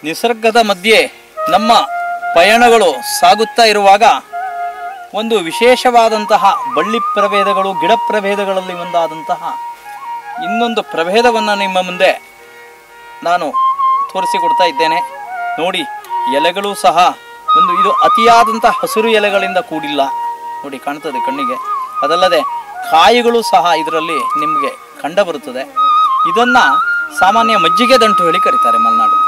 ನಿಸರ್ಗದ ಮಧ್ಯೆ ನಮ್ಮ ಪಯಣಗಳು ಸಾಗುತ್ತಾ ಇರುವಾಗ ಒಂದು ವಿಶೇಷವಾದಂತಹ ಬಳ್ಳಿ ಪ್ರಭೇದಗಳು ಗಿಡ ಪ್ರಭೇದಗಳಲ್ಲಿ ಒಂದಾದಂತಹ ಇನ್ನೊಂದು ಪ್ರಭೇದವನ್ನು ನಿಮ್ಮ ಮುಂದೆ ನಾನು ತೋರಿಸಿಕೊಡ್ತಾ ಇದ್ದೇನೆ ನೋಡಿ ಎಲೆಗಳು ಸಹ ಒಂದು ಇದು ಅತಿಯಾದಂತಹ ಹಸಿರು ಎಲೆಗಳಿಂದ ಕೂಡಿಲ್ಲ ನೋಡಿ ಕಾಣ್ತದೆ ಕಣ್ಣಿಗೆ ಅದಲ್ಲದೆ ಕಾಯಿಗಳು ಸಹ ಇದರಲ್ಲಿ ನಿಮಗೆ ಕಂಡುಬರುತ್ತದೆ ಇದನ್ನು ಸಾಮಾನ್ಯ ಮಜ್ಜಿಗೆ ದಂಟು ಹೇಳಿ ಕರೀತಾರೆ ಮಲೆನಾಡಲ್ಲಿ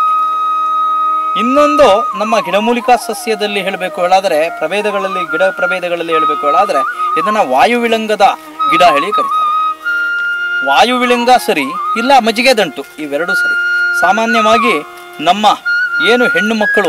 ಇನ್ನೊಂದು ನಮ್ಮ ಗಿಡಮೂಲಿಕಾ ಸಸ್ಯದಲ್ಲಿ ಹೇಳಬೇಕು ಹೇಳಾದರೆ ಪ್ರಭೇದಗಳಲ್ಲಿ ಗಿಡ ಪ್ರಭೇದಗಳಲ್ಲಿ ಹೇಳಬೇಕು ಹೇಳಾದರೆ ಇದನ್ನು ವಾಯುವಿಳಂಗದ ಗಿಡ ಹೇಳಿ ಕರೀತಾರೆ ವಾಯುವಿಳಂಗ ಸರಿ ಇಲ್ಲ ಮಜ್ಜಿಗೆ ದಂಟು ಇವೆರಡೂ ಸರಿ ಸಾಮಾನ್ಯವಾಗಿ ನಮ್ಮ ಏನು ಹೆಣ್ಣು ಮಕ್ಕಳು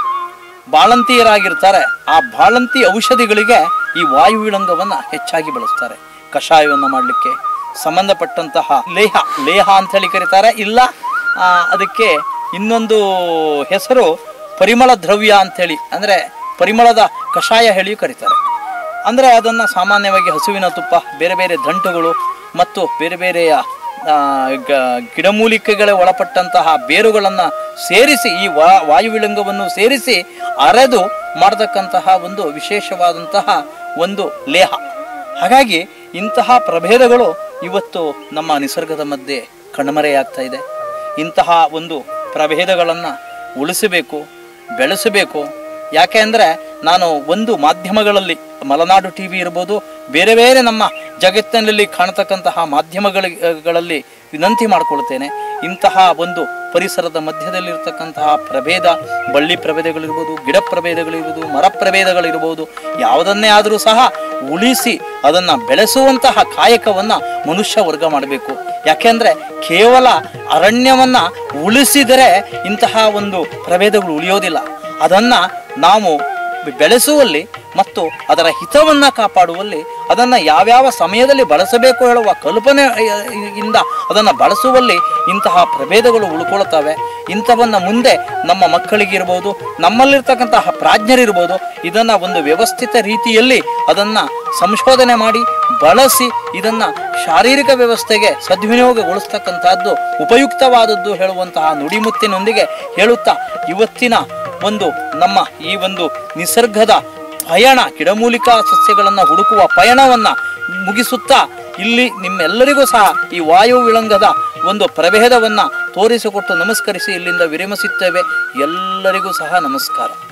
ಬಾಳಂತಿಯರಾಗಿರ್ತಾರೆ ಆ ಬಾಳಂತಿ ಔಷಧಿಗಳಿಗೆ ಈ ವಾಯುವಿಳಂಗವನ್ನು ಹೆಚ್ಚಾಗಿ ಬಳಸ್ತಾರೆ ಕಷಾಯವನ್ನು ಮಾಡಲಿಕ್ಕೆ ಸಂಬಂಧಪಟ್ಟಂತಹ ಲೇಹ ಲೇಹ ಅಂತ ಹೇಳಿ ಕರೀತಾರೆ ಇಲ್ಲ ಆ, ಅದಕ್ಕೆ ಇನ್ನೊಂದು ಹೆಸರು ಪರಿಮಳ ದ್ರವ್ಯ ಅಂಥೇಳಿ ಅಂದರೆ ಪರಿಮಳದ ಕಷಾಯ ಹೇಳಿ ಕರೀತಾರೆ ಅಂದರೆ ಅದನ್ನು ಸಾಮಾನ್ಯವಾಗಿ ಹಸುವಿನ ತುಪ್ಪ ಬೇರೆ ಬೇರೆ ದಂಟುಗಳು ಮತ್ತು ಬೇರೆ ಬೇರೆಯ ಆ, ಗ- ಗಿಡಮೂಲಿಕೆಗಳ ಒಳಪಟ್ಟಂತಹ ಬೇರುಗಳನ್ನು ಸೇರಿಸಿ ಈ ವಾ ವಾಯುವಿಳಂಗವನ್ನು ಸೇರಿಸಿ ಅರೆದು ಮಾಡತಕ್ಕಂತಹ ಒಂದು ವಿಶೇಷವಾದಂತಹ ಒಂದು ಲೇಹ ಹಾಗಾಗಿ ಇಂತಹ ಪ್ರಭೇದಗಳು ಇವತ್ತು ನಮ್ಮ ನಿಸರ್ಗದ ಮಧ್ಯೆ ಕಣ್ಮರೆಯಾಗ್ತಾ ಇದೆ ಇಂತಹ ಒಂದು ಪ್ರಭೇದಗಳನ್ನು ಉಳಿಸಬೇಕು ಬೆಳೆಸಬೇಕು ಯಾಕೆ ಅಂದರೆ ನಾನು ಒಂದು ಮಾಧ್ಯಮಗಳಲ್ಲಿ ಮಲೆನಾಡು ಟಿ ವಿ ಇರ್ಬೋದು ಬೇರೆ ಬೇರೆ ನಮ್ಮ ಜಗತ್ತಿನಲ್ಲಿ ಕಾಣತಕ್ಕಂತಹ ಮಾಧ್ಯಮಗಳಲ್ಲಿ ವಿನಂತಿ ಮಾಡಿಕೊಳ್ತೇನೆ ಇಂತಹ ಒಂದು ಪರಿಸರದ ಮಧ್ಯದಲ್ಲಿರ್ತಕ್ಕಂತಹ ಪ್ರಭೇದ ಬಳ್ಳಿ ಪ್ರಭೇದಗಳಿರ್ಬೋದು ಗಿಡ ಪ್ರಭೇದಗಳಿರ್ಬೋದು ಮರ ಪ್ರಭೇದಗಳಿರ್ಬೋದು ಯಾವುದನ್ನೇ ಆದರೂ ಸಹ ಉಳಿಸಿ ಅದನ್ನು ಬೆಳೆಸುವಂತಹ ಕಾಯಕವನ್ನು ಮನುಷ್ಯ ವರ್ಗ ಮಾಡಬೇಕು ಯಾಕೆಂದರೆ ಕೇವಲ ಅರಣ್ಯವನ್ನು ಉಳಿಸಿದರೆ ಇಂತಹ ಒಂದು ಪ್ರಭೇದಗಳು ಉಳಿಯೋದಿಲ್ಲ ಅದನ್ನು ನಾವು ಬೆಳೆಸುವಲ್ಲಿ ಮತ್ತು ಅದರ ಹಿತವನ್ನು ಕಾಪಾಡುವಲ್ಲಿ ಅದನ್ನು ಯಾವ್ಯಾವ ಸಮಯದಲ್ಲಿ ಬಳಸಬೇಕು ಹೇಳುವ ಕಲ್ಪನೆ ಆ, ಇಂದ ಅದನ್ನು ಬಳಸುವಲ್ಲಿ ಇಂತಹ ಪ್ರಭೇದಗಳು ಉಳ್ಕೊಳ್ತವೆ ಇಂಥವನ್ನ ಮುಂದೆ ನಮ್ಮ ಮಕ್ಕಳಿಗಿರ್ಬೋದು ನಮ್ಮಲ್ಲಿರ್ತಕ್ಕಂತಹ ಪ್ರಾಜ್ಞರಿರ್ಬೋದು ಇದನ್ನು ಒಂದು ವ್ಯವಸ್ಥಿತ ರೀತಿಯಲ್ಲಿ ಅದನ್ನು ಸಂಶೋಧನೆ ಮಾಡಿ ಬಳಸಿ ಇದನ್ನು ಶಾರೀರಿಕ ವ್ಯವಸ್ಥೆಗೆ ಸದ್ವಿನಿಯೋಗಗೊಳಿಸ್ತಕ್ಕಂತಹದ್ದು ಉಪಯುಕ್ತವಾದದ್ದು ಹೇಳುವಂತಹ ನುಡಿಮುತ್ತಿನೊಂದಿಗೆ ಹೇಳುತ್ತಾ ಇವತ್ತಿನ ಒಂದು ನಮ್ಮ ಈ ಒಂದು ನಿಸರ್ಗದ ಪಯಣ ಗಿಡಮೂಲಿಕಾ ಸಸ್ಯಗಳನ್ನು ಹುಡುಕುವ ಪಯಣವನ್ನು ಮುಗಿಸುತ್ತಾ ಇಲ್ಲಿ ನಿಮ್ಮೆಲ್ಲರಿಗೂ ಸಹ ಈ ವಾಯು ವಿಳಂಗದ ಒಂದು ಪ್ರಭೇದವನ್ನು ತೋರಿಸಿಕೊಟ್ಟು ನಮಸ್ಕರಿಸಿ ಇಲ್ಲಿಂದ ವಿರಮಿಸುತ್ತೇವೆ ಎಲ್ಲರಿಗೂ ಸಹ ನಮಸ್ಕಾರ